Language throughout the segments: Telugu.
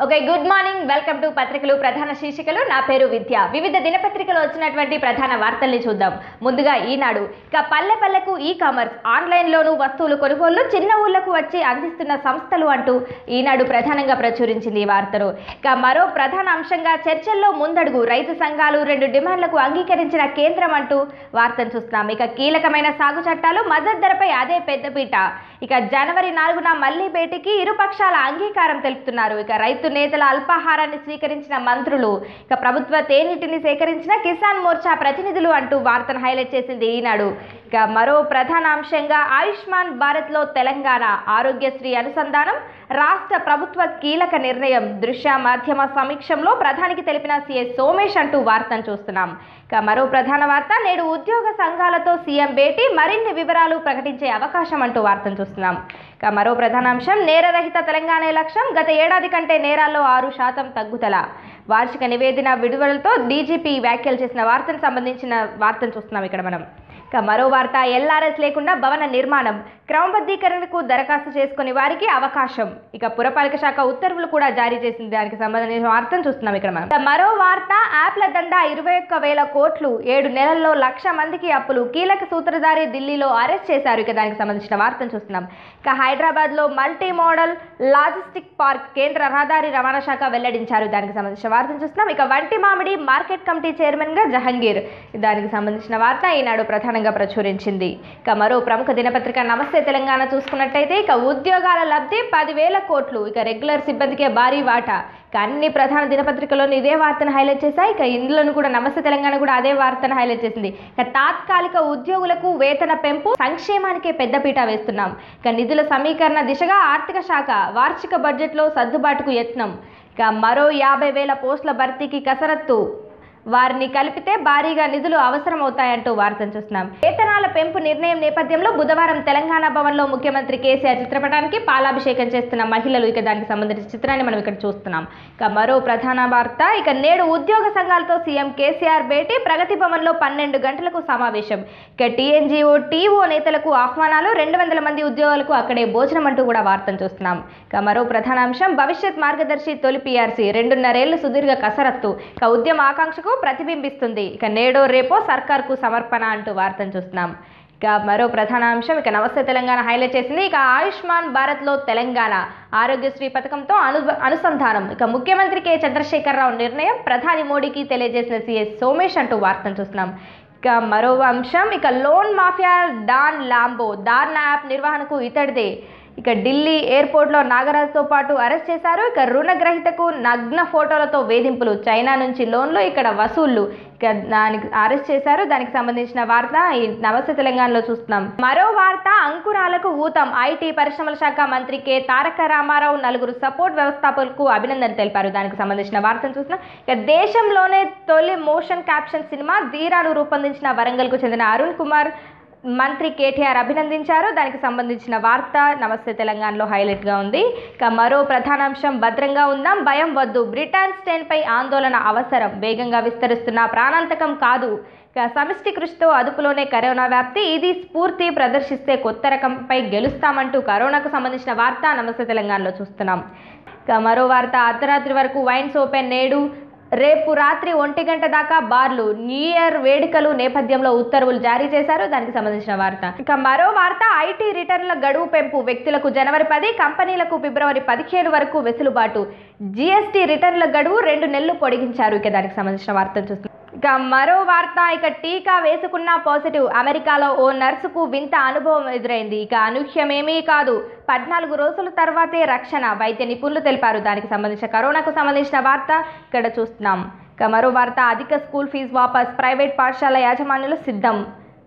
okay good morning welcome to పత్రికలు ప్రధాన శీర్షికలు నా పేరు విద్య వివిధ దినపత్రికలు వచ్చినటువంటి ప్రధాన వార్తల్ని చూద్దాం ముందుగా ఈనాడు ఇక పల్లె పల్లెకు ఈ కామర్స్ ఆన్లైన్లోనూ వస్తువులు కొనుగోళ్లు చిన్న ఊళ్ళకు వచ్చి అందిస్తున్న సంస్థలు అంటూ ఈనాడు ప్రధానంగా ప్రచురించింది ఈ వార్తను ఇక మరో ప్రధాన అంశంగా చర్చల్లో ముందడుగు రైతు సంఘాలు రెండు డిమాండ్లకు అంగీకరించిన కేంద్రం అంటూ వార్తను చూస్తున్నాం ఇక కీలకమైన సాగు చట్టాలు మద్దతు ధరపై అదే పెద్దపీట ఇక జనవరి నాలుగున మళ్లీ భేటీకి ఇరుపక్షాల అంగీకారం తెలుపుతున్నారు ఇక రైతు నేతల అల్పాహారాన్ని స్వీకరించిన మంత్రులు ఇక ప్రభుత్వ తేనీటిని సేకరించిన కిసాన్ మోర్చా ప్రతినిధులు అంటూ వార్తను హైలైట్ చేసింది ఈనాడు ఇక మరో ప్రధాన అంశంగా ఆయుష్మాన్ భారత్లో తెలంగాణ ఆరోగ్యశ్రీ అనుసంధానం రాష్ట్ర ప్రభుత్వ కీలక నిర్ణయం దృశ్య మాధ్యమ సమీక్షంలో ప్రధానికి తెలిపిన సీఎస్ సోమేష్ అంటూ వార్తను చూస్తున్నాం ఇక మరో ప్రధాన వార్త నేడు ఉద్యోగ సంఘాలతో సీఎం భేటీ మరిన్ని వివరాలు ప్రకటించే అవకాశం అంటూ వార్తను చూస్తున్నాం ఇక మరో ప్రధాన అంశం నేరరహిత తెలంగాణ లక్ష్యం గత ఏడాది కంటే నేరాల్లో ఆరు శాతం తగ్గుదల వార్షిక నివేదిక విడుదలతో డీజీపీ వ్యాఖ్యలు చేసిన వార్తను సంబంధించిన వార్తను చూస్తున్నాం ఇక్కడ మనం ఇక మరో వార్త ఎల్ఆర్ఎస్ లేకుండా భవన నిర్మాణం క్రమబద్ధీకరణకు దరఖాస్తు చేసుకునే వారికి అవకాశం ఇక పురపాలక శాఖ ఉత్తర్వులు కూడా జారీ చేసింది దానికి సంబంధించిన వార్తను చూస్తున్నాం ఇక్కడ మనం ఇక మరో వార్త యాప్ల దండా ఇరవై ఒక్క వేల కోట్లు ఏడు నెలల్లో లక్ష మందికి అప్పులు కీలక సూత్రధారి ఢిల్లీలో అరెస్ట్ చేశారు ఇక దానికి సంబంధించిన వార్తను చూస్తున్నాం ఇక హైదరాబాద్ లో మల్టీ మోడల్ లాజిస్టిక్ పార్క్ కేంద్ర రహదారి రవాణా శాఖ వెల్లడించారు దానికి సంబంధించిన వార్తను చూస్తున్నాం ఇక వంటి మామిడి మార్కెట్ కమిటీ చైర్మన్ గా జహంగీర్ దానికి సంబంధించిన వార్త ఈనాడు ప్రధానంగా ప్రచురించింది ఇక మరో ప్రముఖ దినపత్రిక నమస్తే తెలంగాణ చూసుకున్నట్టయితే ఇక ఉద్యోగాల లబ్ధి పదివేల కోట్లు ఇక రెగ్యులర్ సిబ్బందికే భారీ వాటా ఇక అన్ని ప్రధాన దినపత్రికల్లోనూ ఇదే వార్తను హైలైట్ చేశాయి ఇక ఇందులోను కూడా నమస్తే తెలంగాణ కూడా అదే వార్తను హైలైట్ చేసింది ఇక తాత్కాలిక ఉద్యోగులకు వేతన పెంపు సంక్షేమానికే పెద్దపీట వేస్తున్నాం ఇక నిధుల సమీకరణ దిశగా ఆర్థిక శాఖ వార్షిక బడ్జెట్లో సర్దుబాటుకు యత్నం ఇక మరో యాభై వేల పోస్టుల భర్తీకి కసరత్తు వారిని కలిపితే భారీగా నిధులు అవసరమవుతాయంటూ వార్తను చూస్తున్నాం వేతనాల పెంపు నిర్ణయం నేపథ్యంలో బుధవారం తెలంగాణ భవన్లో ముఖ్యమంత్రి కేసీఆర్ చిత్రపటానికి పాలాభిషేకం చేస్తున్న మహిళలు ఇక దానికి సంబంధించిన చిత్రాన్ని మనం ఇక్కడ చూస్తున్నాం ఇక మరో ప్రధాన వార్త ఇక నేడు ఉద్యోగ సంఘాలతో సీఎం కేసీఆర్ భేటీ ప్రగతి భవన్లో పన్నెండు గంటలకు సమావేశం ఇక టీఎన్జీఓ టీఓ నేతలకు ఆహ్వానాలు రెండు వందల మంది ఉద్యోగులకు అక్కడే భోజనం అంటూ కూడా వార్తను చూస్తున్నాం ఇక మరో ప్రధాన అంశం భవిష్యత్ మార్గదర్శి తొలి పీఆర్సీ రెండున్నరేళ్లు సుదీర్ఘ కసరత్తు ఇక ఉద్యమ ఆకాంక్షకు ప్రతిబింబిస్తుంది ఇక నేడో రేపో సర్కార్కు సమర్పణ అంటూ వార్తను చూస్తున్నాం ఇక మరో ప్రధాన అంశం ఇక నమస్తే తెలంగాణ హైలైట్ చేసింది ఇక ఆయుష్మాన్ భారత్లో తెలంగాణ ఆరోగ్యశ్రీ పథకంతో అను అనుసంధానం ఇక ముఖ్యమంత్రి కె చంద్రశేఖరరావు నిర్ణయం ప్రధాని మోడీకి తెలియజేసిన సీఎస్ సోమేష్ అంటూ వార్తను చూస్తున్నాం ఇక మరో అంశం ఇక లోన్ మాఫియా డాన్ లాంబో దార్నా యాప్ నిర్వహణకు ఇతడిదే ఇక ఢిల్లీ ఎయిర్పోర్ట్లో నాగరాజ్తో పాటు అరెస్ట్ చేశారు ఇక రుణగ్రహీతకు నగ్న ఫోటోలతో వేధింపులు చైనా నుంచి లోన్లు ఇక్కడ వసూళ్లు ఇక దానికి అరెస్ట్ చేశారు దానికి సంబంధించిన వార్త ఈ నమస్తే తెలంగాణలో చూస్తున్నాం మరో వార్త అంకురాలకు ఊతం ఐటీ పరిశ్రమల శాఖ మంత్రి కె తారక రామారావు నలుగురు సపోర్ట్ వ్యవస్థాపకులకు అభినందన తెలిపారు దానికి సంబంధించిన వార్తను చూస్తున్నాం ఇక దేశంలోనే తొలి మోషన్ క్యాప్షన్ సినిమా ధీరాను రూపొందించిన వరంగల్కు చెందిన అరుణ్ కుమార్ మంత్రి కేటీఆర్ అభినందించారు దానికి సంబంధించిన వార్త నమస్తే తెలంగాణలో హైలైట్గా ఉంది ఇక మరో ప్రధానాంశం భద్రంగా ఉందాం భయం వద్దు బ్రిటన్ స్టెయిన్పై ఆందోళన అవసరం వేగంగా విస్తరిస్తున్న ప్రాణాంతకం కాదు ఇక సమిష్టి కృషితో అదుపులోనే కరోనా వ్యాప్తి ఇది స్ఫూర్తి ప్రదర్శిస్తే కొత్త రకంపై గెలుస్తామంటూ కరోనాకు సంబంధించిన వార్త నమస్తే తెలంగాణలో చూస్తున్నాం ఇక మరో వార్త అర్ధరాత్రి వరకు వైన్స్ ఓపెన్ నేడు రేపు రాత్రి ఒంటి గంట దాకా బార్లు న్యూ ఇయర్ వేడుకలు నేపథ్యంలో ఉత్తర్వులు జారీ చేశారు దానికి సంబంధించిన వార్త ఇక మరో వార్త ఐటీ రిటర్న్ల గడువు పెంపు వ్యక్తులకు జనవరి పది కంపెనీలకు ఫిబ్రవరి పదిహేను వరకు వెసులుబాటు జీఎస్టీ రిటర్న్ల గడువు రెండు నెలలు పొడిగించారు ఇక దానికి సంబంధించిన వార్తను చూస్తున్నాం ఇక మరో వార్త ఇక టీకా వేసుకున్న పాజిటివ్ అమెరికాలో ఓ నర్సుకు వింత అనుభవం ఎదురైంది ఇక అనూహ్యమేమీ కాదు పద్నాలుగు రోజుల తర్వాతే రక్షణ వైద్య నిపుణులు తెలిపారు దానికి సంబంధించిన కరోనాకు సంబంధించిన వార్త ఇక్కడ చూస్తున్నాం ఇక మరో వార్త అధిక స్కూల్ ఫీజు వాపస్ ప్రైవేట్ పాఠశాల యాజమాన్యులు సిద్ధం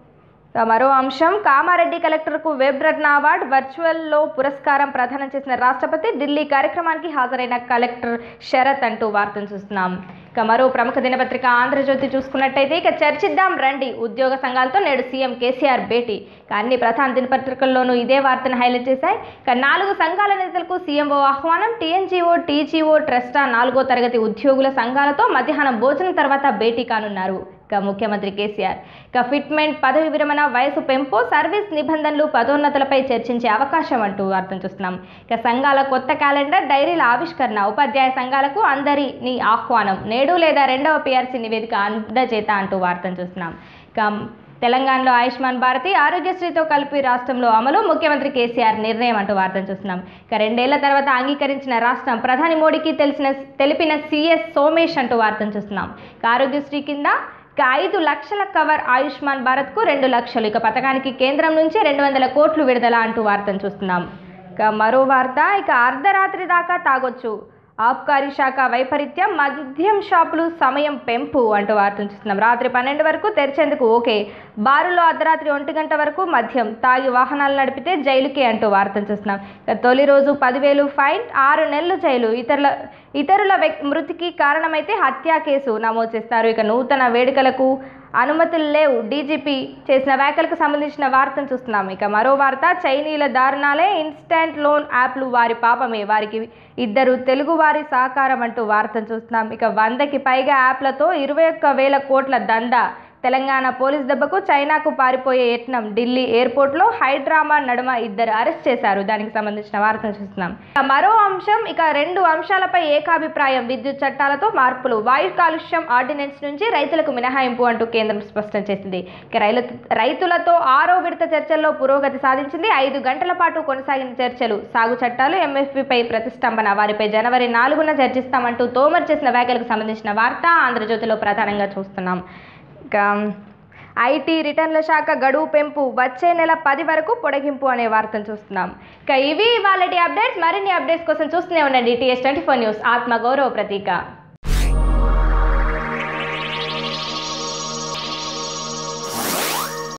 ఇక మరో అంశం కామారెడ్డి కలెక్టర్కు వెబ్ రత్న అవార్డు వర్చువల్లో పురస్కారం ప్రదానం చేసిన రాష్ట్రపతి ఢిల్లీ కార్యక్రమానికి హాజరైన కలెక్టర్ శరత్ అంటూ వార్తను చూస్తున్నాం ఇక మరో ప్రముఖ దినపత్రిక ఆంధ్రజ్యోతి చూసుకున్నట్టయితే ఇక చర్చిద్దాం రండి ఉద్యోగ సంఘాలతో నేడు సీఎం కేసీఆర్ భేటీ ఇక అన్ని ప్రధాన దినపత్రికల్లోనూ ఇదే వార్తను హైలైట్ చేశాయి ఇక నాలుగు సంఘాల నేతలకు సీఎంఓ ఆహ్వానం టీఎన్జీఓ టీజీఓ ట్రస్టా నాలుగో తరగతి ఉద్యోగుల సంఘాలతో మధ్యాహ్నం భోజనం తర్వాత భేటీ కానున్నారు ఇక ముఖ్యమంత్రి కేసీఆర్ ఇక ఫిట్మెంట్ పదవి విరమణ వయసు పెంపు సర్వీస్ నిబంధనలు పదోన్నతులపై చర్చించే అవకాశం అంటూ అర్థం చూస్తున్నాం ఇక సంఘాల కొత్త క్యాలెండర్ డైరీల ఆవిష్కరణ ఉపాధ్యాయ సంఘాలకు అందరినీ ఆహ్వానం నేడు లేదా రెండవ పిఆర్సీ నివేదిక అందజేత అంటూ వార్తను చూస్తున్నాం ఇక తెలంగాణలో ఆయుష్మాన్ భారతి ఆరోగ్యశ్రీతో కలిపి రాష్ట్రంలో అమలు ముఖ్యమంత్రి కేసీఆర్ నిర్ణయం అంటూ వార్తను చూస్తున్నాం ఇక రెండేళ్ల తర్వాత అంగీకరించిన రాష్ట్రం ప్రధాని మోడీకి తెలిసిన తెలిపిన సీఎస్ సోమేష్ అంటూ వార్తను చూస్తున్నాం ఇక ఆరోగ్యశ్రీ కింద ఇక ఐదు లక్షల కవర్ ఆయుష్మాన్ భారత్కు రెండు లక్షలు ఇక పథకానికి కేంద్రం నుంచి రెండు వందల కోట్లు విడుదల అంటూ వార్తను చూస్తున్నాం ఇక మరో వార్త ఇక అర్ధరాత్రి దాకా తాగొచ్చు ఆబ్కారీ శాఖ వైపరీత్యం మద్యం షాపులు సమయం పెంపు అంటూ వార్తను చూస్తున్నాం రాత్రి పన్నెండు వరకు తెరిచేందుకు ఓకే బారులో అర్ధరాత్రి ఒంటి గంట వరకు మద్యం తాగి వాహనాలు నడిపితే జైలుకే అంటూ వార్తను చూస్తున్నాం ఇక తొలి రోజు పదివేలు ఫైన్ ఆరు నెలలు జైలు ఇతరుల ఇతరుల వ్యక్ మృతికి కారణమైతే హత్యా కేసు నమోదు చేస్తారు ఇక నూతన వేడుకలకు అనుమతులు లేవు డీజీపీ చేసిన వ్యాఖ్యలకు సంబంధించిన వార్తను చూస్తున్నాం ఇక మరో వార్త చైనీయుల దారుణాలే ఇన్స్టెంట్ లోన్ యాప్లు వారి పాపమే వారికి ఇద్దరు తెలుగు వారి సహకారం అంటూ వార్తను చూస్తున్నాం ఇక వందకి పైగా యాప్లతో ఇరవై ఒక్క వేల కోట్ల దందా తెలంగాణ పోలీస్ దెబ్బకు చైనాకు పారిపోయే యత్నం ఢిల్లీ ఎయిర్పోర్ట్లో హైడ్రామా నడుమ ఇద్దరు అరెస్ట్ చేశారు దానికి సంబంధించిన వార్తను చూస్తున్నాం ఇక మరో అంశం ఇక రెండు అంశాలపై ఏకాభిప్రాయం విద్యుత్ చట్టాలతో మార్పులు వాయు కాలుష్యం ఆర్డినెన్స్ నుంచి రైతులకు మినహాయింపు అంటూ కేంద్రం స్పష్టం చేసింది ఇక రైలు రైతులతో ఆరో విడత చర్చల్లో పురోగతి సాధించింది ఐదు గంటల పాటు కొనసాగిన చర్చలు సాగు చట్టాలు ఎంఎఫ్పిపై ప్రతిష్టంభన వారిపై జనవరి నాలుగున చర్చిస్తామంటూ తోమర్ చేసిన వ్యాఖ్యలకు సంబంధించిన వార్త ఆంధ్రజ్యోతిలో ప్రధానంగా చూస్తున్నాం ఇక ఐటీ రిటర్న్ల శాఖ గడువు పెంపు వచ్చే నెల పది వరకు పొడిగింపు అనే వార్తను చూస్తున్నాం ఇక ఇవి వాళ్ళటి అప్డేట్స్ మరిన్ని అప్డేట్స్ కోసం చూస్తూనే ఉండండి టీఎస్ ట్వంటీ ఫోర్ న్యూస్ ఆత్మగౌరవ ప్రతీక